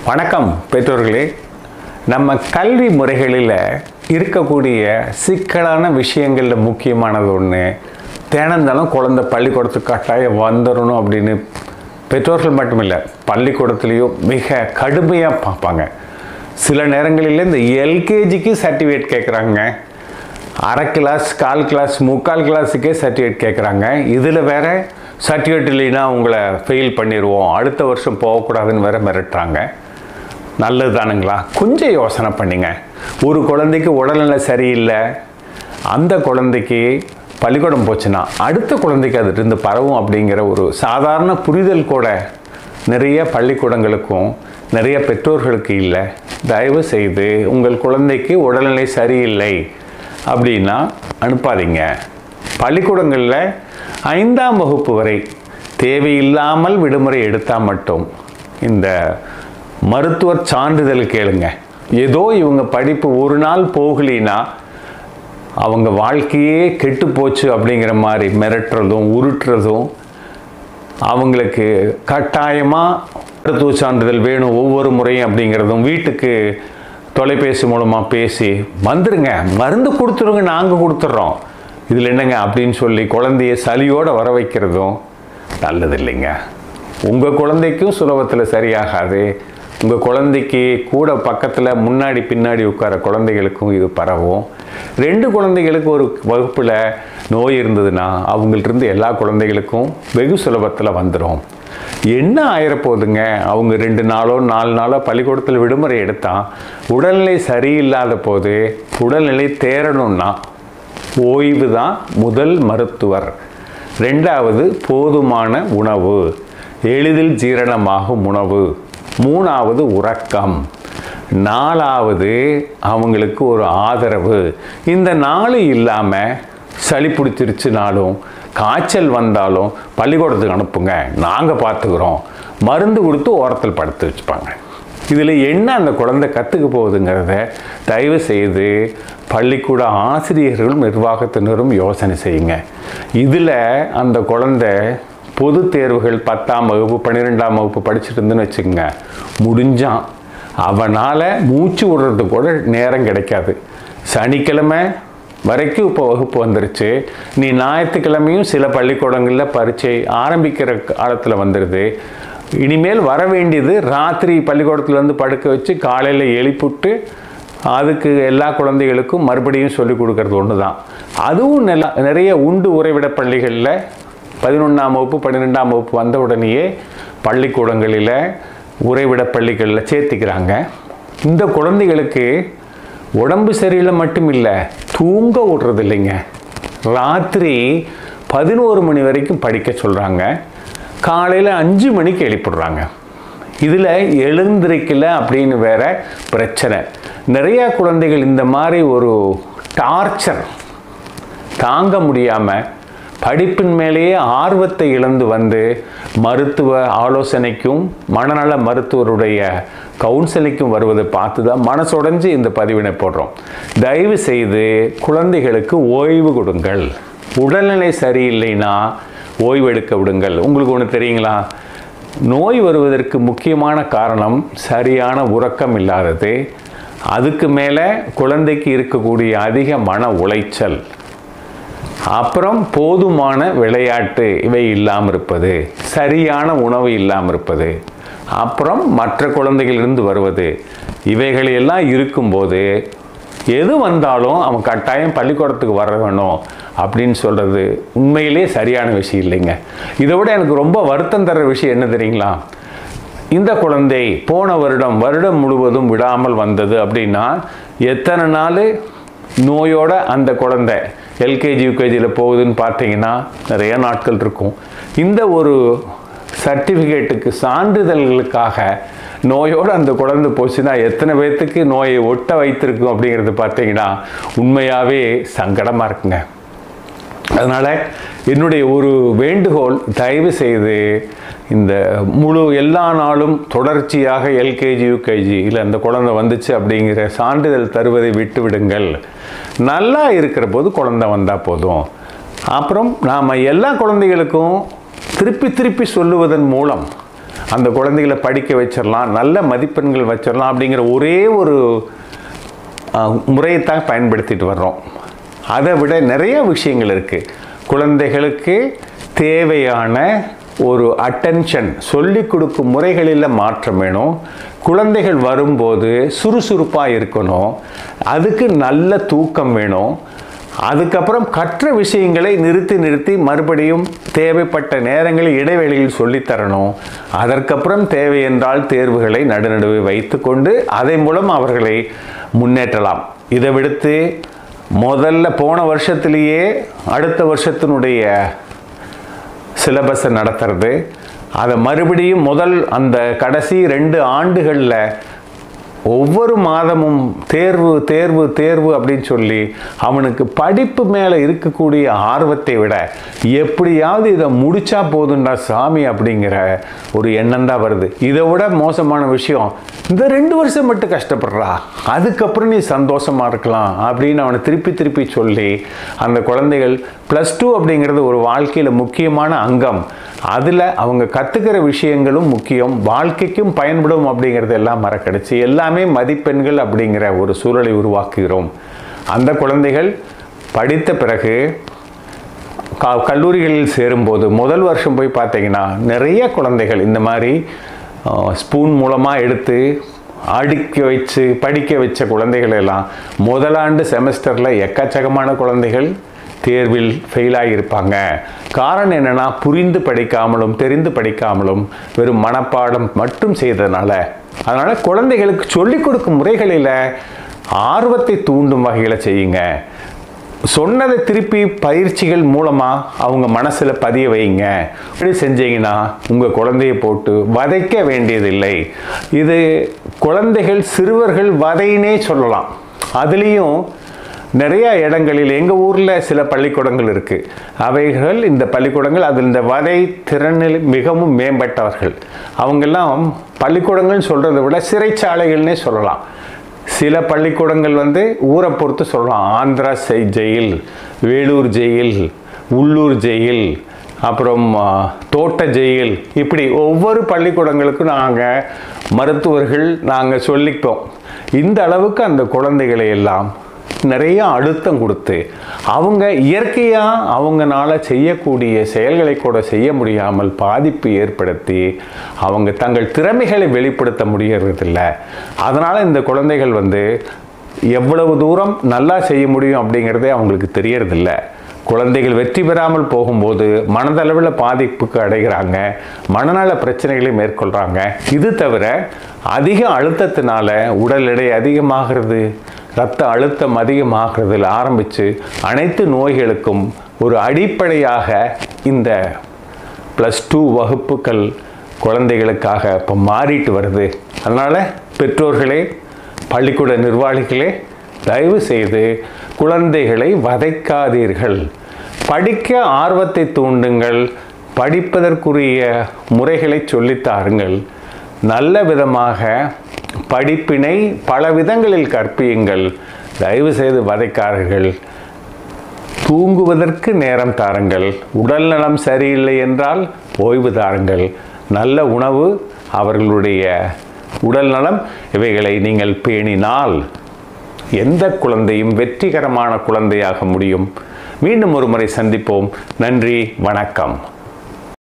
வணக்கம் பெற்றோர்களே நம்ம கல்வி முறைகளில் இருக்கக்கூடிய சிக்கலான விஷயங்களில் முக்கியமானது ஒன்று தினந்தனம் குழந்தை பள்ளிக்கூடத்துக்கு கட்டாயம் வந்துடணும் அப்படின்னு பெற்றோர்கள் மட்டுமில்லை பள்ளிக்கூடத்துலேயும் மிக கடுமையாக பார்ப்பாங்க சில நேரங்களில் இந்த எல்கேஜிக்கு சர்டிஃபிகேட் கேட்குறாங்க அரை கிளாஸ் கால் கிளாஸ் முக்கால் கிளாஸுக்கே சர்டிஃபிகேட் கேட்குறாங்க இதில் வேற சர்டிஃபிகேட் இல்லைன்னா உங்களை ஃபெயில் பண்ணிடுவோம் அடுத்த வருஷம் போகக்கூடாதுன்னு வேற மிரட்டுறாங்க நல்லது தானுங்களா கொஞ்சம் யோசனை பண்ணுங்க ஒரு குழந்தைக்கு உடல்நிலை சரியில்லை அந்த குழந்தைக்கு பள்ளிக்கூடம் போச்சுன்னா அடுத்த குழந்தைக்கு அது இருந்து பரவும் அப்படிங்கிற ஒரு சாதாரண புரிதல் கூட நிறைய பள்ளிக்கூடங்களுக்கும் நிறைய பெற்றோர்களுக்கு இல்லை தயவு செய்து உங்கள் குழந்தைக்கு உடல்நிலை சரியில்லை அப்படின்னா அனுப்பாதீங்க பள்ளிக்கூடங்களில் ஐந்தாம் வகுப்பு வரை தேவையில்லாமல் விடுமுறை எடுத்தால் மட்டும் இந்த மருத்துவர் சான்றிதழ் கேளுங்க ஏதோ இவங்க படிப்பு ஒரு நாள் போகலினா அவங்க வாழ்க்கையே கெட்டு போச்சு அப்படிங்கிற மாதிரி மிரட்டுறதும் உருட்டுறதும் அவங்களுக்கு கட்டாயமாக மருத்துவ சான்றிதழ் வேணும் ஒவ்வொரு முறையும் அப்படிங்கிறதும் வீட்டுக்கு தொலைபேசி மூலமாக பேசி வந்துருங்க மருந்து கொடுத்துருங்க நாங்கள் கொடுத்துட்றோம் இதில் என்னங்க அப்படின்னு சொல்லி குழந்தைய சளியோடு வர வைக்கிறதும் நல்லது இல்லைங்க உங்கள் குழந்தைக்கும் சுலபத்தில் சரியாகாது உங்கள் குழந்தைக்கு கூட பக்கத்தில் முன்னாடி பின்னாடி உட்கார குழந்தைகளுக்கும் இது பரவும் ரெண்டு குழந்தைகளுக்கு ஒரு வகுப்பில் நோய் இருந்ததுன்னா அவங்கள்ட்ட எல்லா குழந்தைகளுக்கும் வெகு சுலபத்தில் வந்துடும் என்ன ஆயிரப்போகுதுங்க அவங்க ரெண்டு நாளோ நாலு நாளோ பள்ளிக்கூடத்தில் விடுமுறை எடுத்தால் உடல்நிலை சரியில்லாத போது உடல்நிலை தேரணும்னா ஓய்வு தான் முதல் மருத்துவர் ரெண்டாவது போதுமான உணவு எளிதில் ஜீரணமாகும் உணவு மூணாவது உறக்கம் நாலாவது அவங்களுக்கு ஒரு ஆதரவு இந்த நாலு இல்லாமல் சளி பிடிச்சிருச்சுனாலும் காய்ச்சல் வந்தாலும் பள்ளிக்கூடத்துக்கு அனுப்புங்க நாங்கள் பார்த்துக்குறோம் மருந்து கொடுத்து ஓரத்தில் படுத்து வச்சுப்பாங்க இதில் என்ன அந்த குழந்தை கற்றுக்க போகுதுங்கிறத தயவு செய்து பள்ளிக்கூட ஆசிரியர்களும் நிர்வாகத்தினரும் யோசனை செய்யுங்க இதில் அந்த குழந்தை பொது தேர்வுகள் பத்தாம் வகுப்பு பன்னிரெண்டாம் வகுப்பு படிச்சுட்டு இருந்துன்னு வச்சுக்கோங்க முடிஞ்சான் அவனால் மூச்சு விடுறது கூட நேரம் கிடைக்காது சனிக்கிழமை வரைக்கும் இப்போ வகுப்பு வந்துருச்சு நீ ஞாயிற்றுக்கிழமையும் சில பள்ளிக்கூடங்களில் பரீட்சை ஆரம்பிக்கிற காலத்தில் வந்துடுது இனிமேல் வர வேண்டியது ராத்திரி பள்ளிக்கூடத்துலேருந்து படுக்க வச்சு காலையில் எழுப்பிவிட்டு அதுக்கு எல்லா குழந்தைகளுக்கும் மறுபடியும் சொல்லிக் கொடுக்கறது ஒன்று தான் அதுவும் நல்ல நிறைய உண்டு உறைவிட பள்ளிகளில் பதினொன்றாம் வகுப்பு பன்னிரெண்டாம் வகுப்பு வந்த உடனேயே பள்ளிக்கூடங்களில் உறைவிட பள்ளிகளில் சேர்த்திக்கிறாங்க இந்த குழந்தைகளுக்கு உடம்பு சரியில்லை மட்டும் இல்லை தூங்க விடுறது இல்லைங்க ராத்திரி பதினோரு மணி வரைக்கும் படிக்க சொல்கிறாங்க காலையில் அஞ்சு மணிக்கு எழுப்பிடுறாங்க இதில் எழுந்திருக்கல அப்படின்னு வேற பிரச்சனை நிறையா குழந்தைகள் இந்த மாதிரி ஒரு டார்ச்சர் தாங்க முடியாமல் படிப்பின் மேலேயே ஆர்வத்தை இழந்து வந்து மருத்துவ ஆலோசனைக்கும் மனநல மருத்துவருடைய கவுன்சிலிங்கும் வருவதை பார்த்து தான் மனசுடைஞ்சு இந்த பதிவினை போடுறோம் தயவு செய்து குழந்தைகளுக்கு ஓய்வு கொடுங்கள் உடல்நிலை சரியில்லைன்னா ஓய்வு எடுக்க விடுங்கள் உங்களுக்கு ஒன்று தெரியுங்களா நோய் வருவதற்கு முக்கியமான காரணம் சரியான உறக்கம் இல்லாதது அதுக்கு மேலே குழந்தைக்கு இருக்கக்கூடிய அதிக மன உளைச்சல் அப்புறம் போதுமான விளையாட்டு இவை இல்லாமல் இருப்பது சரியான உணவு இல்லாமல் இருப்பது அப்புறம் மற்ற குழந்தைகளிலிருந்து வருவது இவைகள் எல்லாம் இருக்கும்போது எது வந்தாலும் அவன் கட்டாயம் பள்ளிக்கூடத்துக்கு வர வேணும் அப்படின்னு சொல்கிறது உண்மையிலே சரியான விஷயம் இல்லைங்க இதை விட எனக்கு ரொம்ப வருத்தம் தர்ற விஷயம் என்ன தெரியுங்களா இந்த குழந்தை போன வருடம் வருடம் முழுவதும் விடாமல் வந்தது அப்படின்னா எத்தனை நாள் நோயோட அந்த குழந்தை எல்கேஜி யூகேஜியில் போகுதுன்னு பார்த்தீங்கன்னா நிறைய நாட்கள் இருக்கும் இந்த ஒரு சர்டிஃபிகேட்டுக்கு சான்றிதழ்களுக்காக நோயோடு அந்த குழந்தை போச்சுன்னா எத்தனை பேர்த்துக்கு நோயை ஒட்ட வைத்திருக்கும் அப்படிங்கிறது பார்த்தீங்கன்னா உண்மையாகவே சங்கடமாக இருக்குங்க அதனால் என்னுடைய ஒரு வேண்டுகோள் தயவு செய்து இந்த முழு எல்லா நாளும் தொடர்ச்சியாக எல்கேஜி யூகேஜி இல்லை அந்த குழந்தை வந்துச்சு அப்படிங்கிற சான்றிதழ் தருவதை விட்டு விடுங்கள் நல்லா இருக்கிற போது குழந்தை வந்தால் போதும் அப்புறம் நாம் எல்லா குழந்தைகளுக்கும் திருப்பி திருப்பி சொல்லுவதன் மூலம் அந்த குழந்தைகளை படிக்க வச்சிடலாம் நல்ல மதிப்பெண்கள் வச்சிடலாம் அப்படிங்கிற ஒரே ஒரு அஹ், முறையைத்தான் பயன்படுத்திட்டு வர்றோம் அதை விட நிறைய விஷயங்கள் இருக்குது குழந்தைகளுக்கு தேவையான ஒரு அட்டென்ஷன் சொல்லி கொடுக்கும் முறைகளில் மாற்றம் வேணும் குழந்தைகள் வரும்போது சுறுசுறுப்பாக இருக்கணும் அதுக்கு நல்ல தூக்கம் வேணும் அதுக்கப்புறம் கற்ற விஷயங்களை நிறுத்தி நிறுத்தி மறுபடியும் தேவைப்பட்ட நேரங்களில் இடைவெளியில் சொல்லித் தரணும் அதற்கப்புறம் தேவை என்றால் தேர்வுகளை நடுநடுவே வைத்துக்கொண்டு அதன் மூலம் அவர்களை முன்னேற்றலாம் இதை விடுத்து முதல்ல போன வருஷத்திலேயே அடுத்த வருஷத்தினுடைய சிலபஸை நடத்துறது அதை மறுபடியும் முதல் அந்த கடைசி ரெண்டு ஆண்டுகளில் ஒவ்வொரு மாதமும் தேர்வு தேர்வு தேர்வு அப்படின்னு சொல்லி அவனுக்கு படிப்பு மேலே இருக்கக்கூடிய ஆர்வத்தை விட எப்படியாவது இதை முடிச்சா போதுண்டா சாமி அப்படிங்கிற ஒரு எண்ணம் தான் வருது இதை விட மோசமான விஷயம் இந்த ரெண்டு வருஷம் மட்டும் கஷ்டப்படுறா அதுக்கப்புறம் நீ சந்தோஷமா இருக்கலாம் அப்படின்னு அவனை திருப்பி திருப்பி சொல்லி அந்த குழந்தைகள் ப்ளஸ் டூ அப்படிங்கிறது ஒரு வாழ்க்கையில் முக்கியமான அங்கம் அதில் அவங்க கற்றுக்கிற விஷயங்களும் முக்கியம் வாழ்க்கைக்கும் பயன்படும் அப்படிங்கிறது எல்லாம் மறக்கடிச்சு எல்லாமே மதிப்பெண்கள் அப்படிங்கிற ஒரு சூழலை உருவாக்குகிறோம் அந்த குழந்தைகள் படித்த பிறகு க கல்லூரிகளில் சேரும்போது முதல் வருஷம் போய் பார்த்தீங்கன்னா நிறைய குழந்தைகள் இந்த மாதிரி ஸ்பூன் மூலமாக எடுத்து அடுக்க வச்சு படிக்க வச்ச குழந்தைகள் எல்லாம் முதலாண்டு செமஸ்டரில் எக்கச்சக்கமான குழந்தைகள் தேர்வில் ஃபெயிலாகி இருப்பாங்க காரணம் என்னன்னா புரிந்து படிக்காமலும் தெரிந்து படிக்காமலும் வெறும் மனப்பாடம் மட்டும் செய்ததுனால அதனால குழந்தைகளுக்கு சொல்லிக் கொடுக்கும் முறைகளில் ஆர்வத்தை தூண்டும் வகையில் செய்யுங்க சொன்னதை திருப்பி பயிற்சிகள் மூலமாக அவங்க மனசில் பதிய வைங்க இப்படி செஞ்சீங்கன்னா உங்கள் குழந்தையை போட்டு வதைக்க வேண்டியதில்லை இது குழந்தைகள் சிறுவர்கள் வதையினே சொல்லலாம் அதுலேயும் நிறைய இடங்களில் எங்கள் ஊரில் சில பள்ளிக்கூடங்கள் இருக்குது அவைகள் இந்த பள்ளிக்கூடங்கள் அதில் இந்த வதை திறனில் மிகவும் மேம்பட்டவர்கள் அவங்கெல்லாம் பள்ளிக்கூடங்கள் சொல்கிறத விட சிறைச்சாலைகள்னே சொல்லலாம் சில பள்ளிக்கூடங்கள் வந்து ஊரை பொறுத்து சொல்லலாம் ஆந்திரா செய் ஜெயில் வேலூர் ஜெயில் உள்ளூர் ஜெயில் அப்புறம் ஆ, தோட்ட ஜெயில் இப்படி ஒவ்வொரு பள்ளிக்கூடங்களுக்கும் நாங்கள் மருத்துவர்கள் நாங்கள் சொல்லிப்போம் இந்த அளவுக்கு அந்த குழந்தைகளை எல்லாம் நிறைய அழுத்தம் கொடுத்து அவங்க இயற்கையாக அவங்கனால செய்யக்கூடிய செயல்களை கூட செய்ய முடியாமல் பாதிப்பு ஏற்படுத்தி அவங்க தங்கள் திறமைகளை வெளிப்படுத்த முடியறதில்ல அதனால் இந்த குழந்தைகள் வந்து எவ்வளவு தூரம் நல்லா செய்ய முடியும் அப்படிங்கிறதே அவங்களுக்கு தெரியறதில்ல குழந்தைகள் வெற்றி பெறாமல் போகும்போது மனதளவில் பாதிப்புக்கு அடைகிறாங்க மனநல பிரச்சனைகளை மேற்கொள்கிறாங்க இது தவிர அதிக அழுத்தத்தினால உடல் எடை அதிகமாகிறது ரத்த அழுத்தம் அதிகமாகிறதுல ஆரம்பித்து அனைத்து நோய்களுக்கும் ஒரு அடிப்படையாக இந்த ப்ளஸ் டூ வகுப்புகள் குழந்தைகளுக்காக இப்போ மாறிட்டு வருது அதனால் பெற்றோர்களே பள்ளிக்கூட நிர்வாகிகளே தயவு செய்து குழந்தைகளை வதைக்காதீர்கள் படிக்க ஆர்வத்தை தூண்டுங்கள் படிப்பதற்குரிய முறைகளை சொல்லித்தாருங்கள் நல்ல விதமாக படிப்பினை பல விதங்களில் கற்பியுங்கள் தயவு செய்து வதைக்காதீர்கள் தூங்குவதற்கு நேரம் தாருங்கள் உடல் நலம் சரியில்லை என்றால் ஓய்வு தாருங்கள் நல்ல உணவு அவர்களுடைய உடல் நலம் இவைகளை நீங்கள் பேணினால் எந்த குழந்தையும் வெற்றிகரமான குழந்தையாக முடியும் மீண்டும் ஒரு முறை சந்திப்போம் நன்றி வணக்கம்